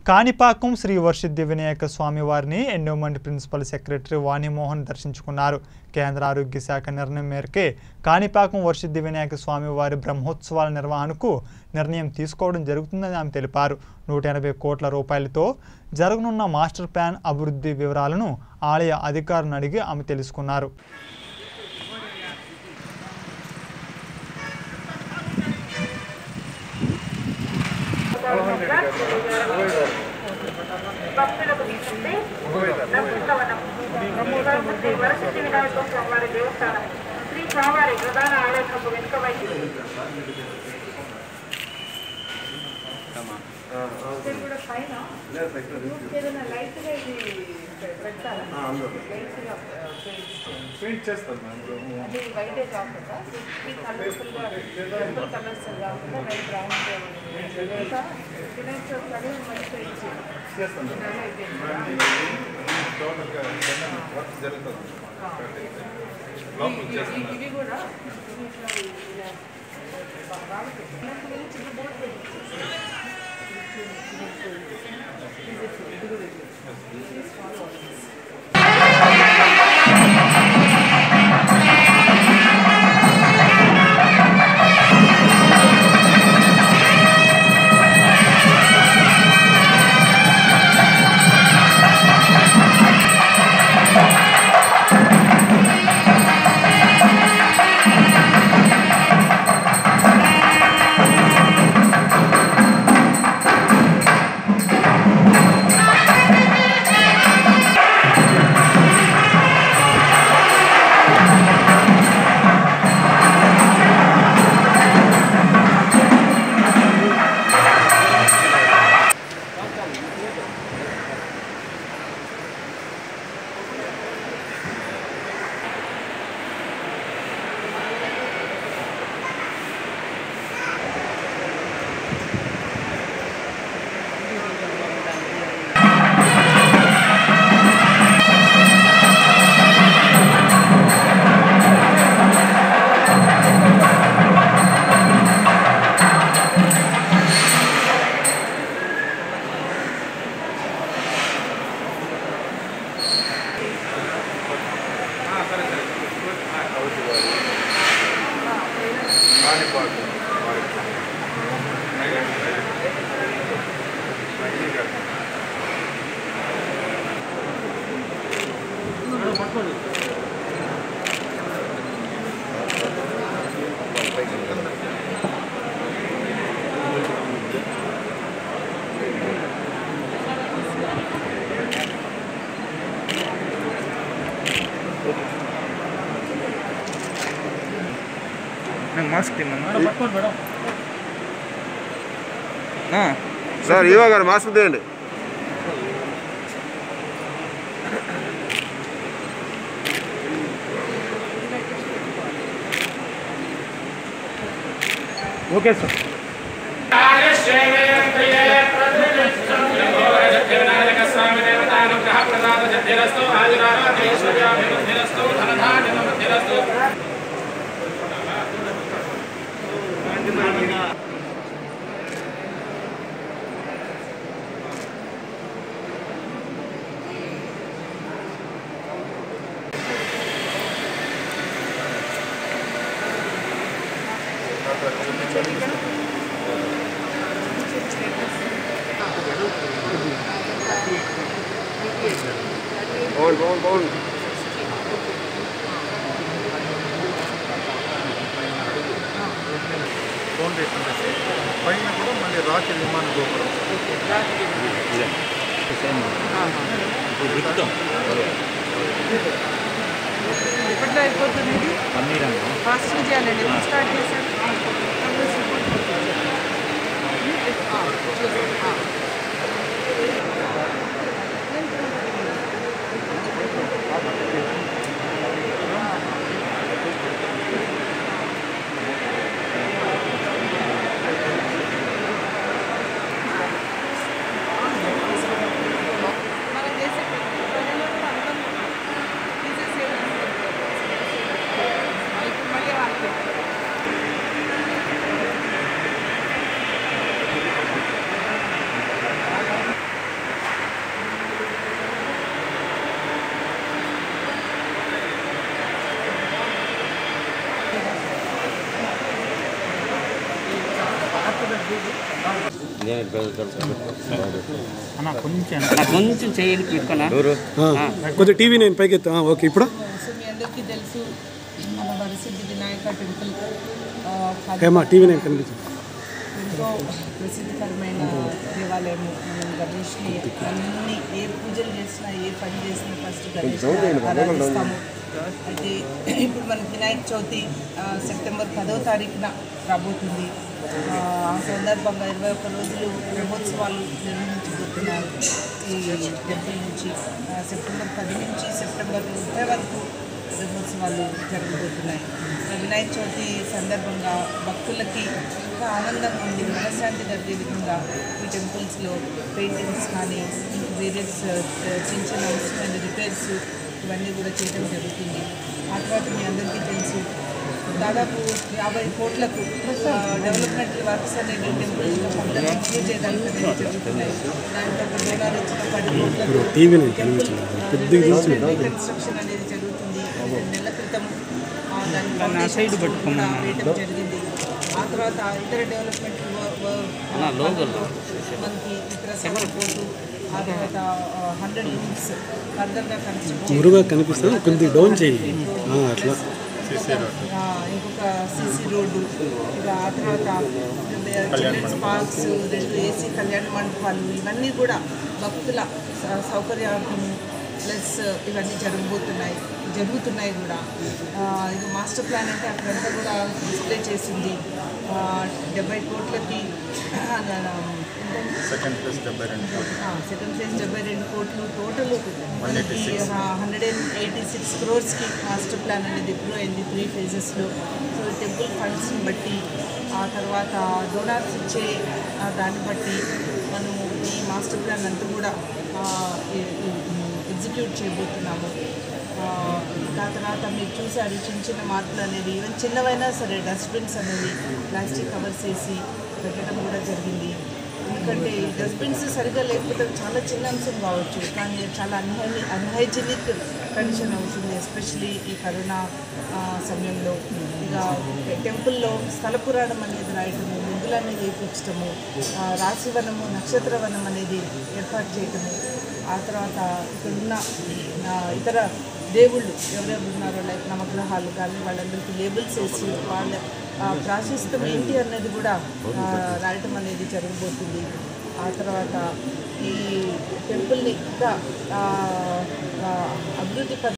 కాణిపాకం శ్రీ వర్షిద్ది వినాయక స్వామి వారిని endowment principal secretary Vani Mohan దర్శించుకున్నారు కేంద్ర ఆరోగ్య శాఖ నిర్ణయం మేరకే కాణిపాకం వర్షిద్ది వినాయక స్వామి వారి బ్రహ్మోత్సవాల నిర్వహణకు నిర్ణయం తీసుకోవడం జరుగుతుందని ఆమె తెలిపారు నూట ఎనభై కోట్ల రూపాయలతో జరగనున్న మాస్టర్ ప్లాన్ అభివృద్ధి వివరాలను ఆలయ అధికారులను అడిగి ఆమె తెలుసుకున్నారు భక్తులకు తీసుకుంటే బ్రహ్మోత్సవనం శ్రీ వరసిద్ధి వినాయక స్వామివారి దేవస్థానం శ్రీ స్వామివారి ప్రధాన ఆలయకు వెనుక వైపు ఇక్కడ కూడా పైన ఏదైనా లైట్ గా ఇది పెడతారా లైట్ గా పెయింట్ చేస్తాను మ్యామ్ అది వైటే కాకుండా ఈ కలర్ఫుల్ గా టెంపుల్ కలర్స్ కాకుండా వైట్ బ్రౌన్ ఇంకా వినాయక చవితి అదే మంచిగా ఇచ్చేది చేస్తాను అలా అయితే టోటల్గా వర్క్ జరుగుతుంది లోపల ఇవి- చేస్తున్నారు ఇవి కూడా ఇట్లా ఇలా బాగా పెట్టినప్పుడు చిన్న బోర్డు పెట్టించేసి కాణిపాకు మాస్క్ సార్ ఈవో గారు మాస్క్ తీయండి ఓకే సార్ బాగుంది బాగుంది బాగుంది ఫౌండేషన్ వేసి పైన కూడా మళ్ళీ రాతి విమాన గోపురం ఎప్పట్లో అయిపోతుంది ఇది ఫాస్ట్ చేయాలండి ఎప్పుడు స్టార్ట్ చేశారు మనం చేసే పనులు కూడా అందరం తీసేసేయాలి. ఇప్పుడు మళ్ళీ వాళ్ళకి అన్న కొంచెం నాకు కొంచెం చేయాలి పెట్టుకున్నా కొద్దిగా టీవీ నేను పైకి ఎత్తా ఆ, ఓకే ఇప్పుడు సో మీ అందరికీ తెలుసు మన వరసిద్ధి వినాయక టెంపుల్ ఆ, ఏమా టీవీ నేను కనిపించింది ఎంతో ప్రసిద్ధికరమైన దేవాలయము మనం గణేష్ని అన్ని ఏ పూజలు చేసినా ఏ పని చేసినా ఫస్ట్ గణేష్ ఆరాధిస్తాము అయితే ఇప్పుడు మనకి వినాయక చవితి ఆ, సెప్టెంబర్ పదో తారీఖున రాబోతుంది ఆ ఆ సందర్భంగా ఇరవై ఒక్క రోజులు బ్రహ్మోత్సవాలు నిర్వహించబోతున్నారు ఈ టెంపుల్ నుంచి ఆ, సెప్టెంబర్ పది నుంచి సెప్టెంబర్ ముప్పై వరకు బ్రహ్మోత్సవాలు జరగబోతున్నాయి ఆ వినాయక చవితి సందర్భంగా భక్తులకి ఇంకా ఆనందంగా ఉంది మనశ్శాంతి కలిగే విధంగా ఈ టెంపుల్స్లో పెయింటింగ్స్ కానీ ఇంకా వేరే స- చిన్న చిన్న అవసరమైన రిపేర్స్ ఇవన్నీ కూడా చేయడం జరుగుతుంది ఆ తర్వాత మీ అందరికీ తెలుసు దాదాపు యాభై కోట్లకు డెవలప్మెంట్ వర్క్స్ అనేది టెంపుల్ మొత్తం ఇంప్రూవ్ చేయడానికి అనేది జరుగుతున్నాయి దాంట్లో ఒక డోనార్ ఇచ్చిన పది కోట్లకు టీవీ నేను కనిపించింది కొద్దిగా చూసి కన్స్ట్రక్షన్ అనేది జరుగుతుంది రెండు నెలల క్రితం ఆ, దాని ఫౌండేషన్స్ కూడా వేయడం జరిగింది ఆ తర్వాత ఇతర డెవలప్మెంట్ మనకి ఇతర సపోర్టు ఆ తర్వాత హండ్రెడ్ రూమ్స్ ఫర్దర్గా కన్స్ట్రక్ట్ మురుగా కనిపిస్తుంది కొద్దిగా డౌన్ చేయి ఆ, అట్లా ఆ, ఇంకొక సీసీ రోడ్డు ఇక ఆ తర్వాత చిల్డ్రన్స్ పార్క్స్ రెండు ఏసీ కళ్యాణ మండపాలు ఇవన్నీ కూడా భక్తుల స- సౌకర్యార్థము ప్లస్ ఇవన్నీ జరగబోతున్నాయి జరుగుతున్నాయి కూడా ఆ, ఇక మాస్టర్ ప్లాన్ అంటే అక్కడంతా కూడా డిస్ప్లే చేసింది ఆ, డెబ్బై కోట్లకి సెకండ్ ప్లస్ డెబ్బై రెండు కోట్లు సెకండ్ ఫేజ్ డెబ్బై రెండు కోట్లు టోటల్ మనకి హండ్రెడ్ అండ్ ఎయిటీ సిక్స్ క్రోర్స్కి మాస్టర్ ప్లాన్ అనేది అప్రూవ్ అయింది త్రీ ఫేజెస్లో సో టెంపుల్ ఫండ్స్ని బట్టి ఆ తర్వాత డోనార్స్ ఇచ్చే ఆ, దాన్ని బట్టి మనం ఈ మాస్టర్ ప్లాన్ అంతా కూడా ఎగ్జిక్యూట్ చేయబోతున్నాము ఆ, దాని తర్వాత మీరు చూసారు చిన్న చిన్న మార్పులు అనేది ఈవెన్ చిన్నవైనా సరే డస్ట్బిన్స్ అనేది ప్లాస్టిక్ కవర్స్ వేసి పెట్టడం కూడా జరిగింది ఎందుకంటే ఈ డస్ట్బిన్స్ సరిగ్గా లేకపోతే చాలా చిన్న అంశం కావచ్చు కానీ చాలా అన్హై అన్హైజీనిక్ కండిషన్ అవుతుంది ఎస్పెషలీ ఈ కరోనా ఆ, సమయంలో ఇక టెంపుల్లో స్థల పురాణం అనేది రాయటము ముగ్గులన్నీ వేయించటము ఆ, రాశివనము నక్షత్రవనం అనేది ఏర్పాటు చేయటము ఆ తర్వాత ఇక్కడున్న ఆ, ఇతర దేవుళ్ళు ఎవరెవరు ఉన్నారో లైక్ నవగ్రహాలు కానీ వాళ్ళందరికీ లేబుల్స్ వేసి వాళ్ళ ఆ, ప్రాశస్తం ఏంటి అన్నది కూడా ఆ, రాయటం అనేది జరగబోతుంది ఆ తర్వాత ఈ టెంపుల్ని ఇంకా ఆ, ఆ, అభివృద్ధి ప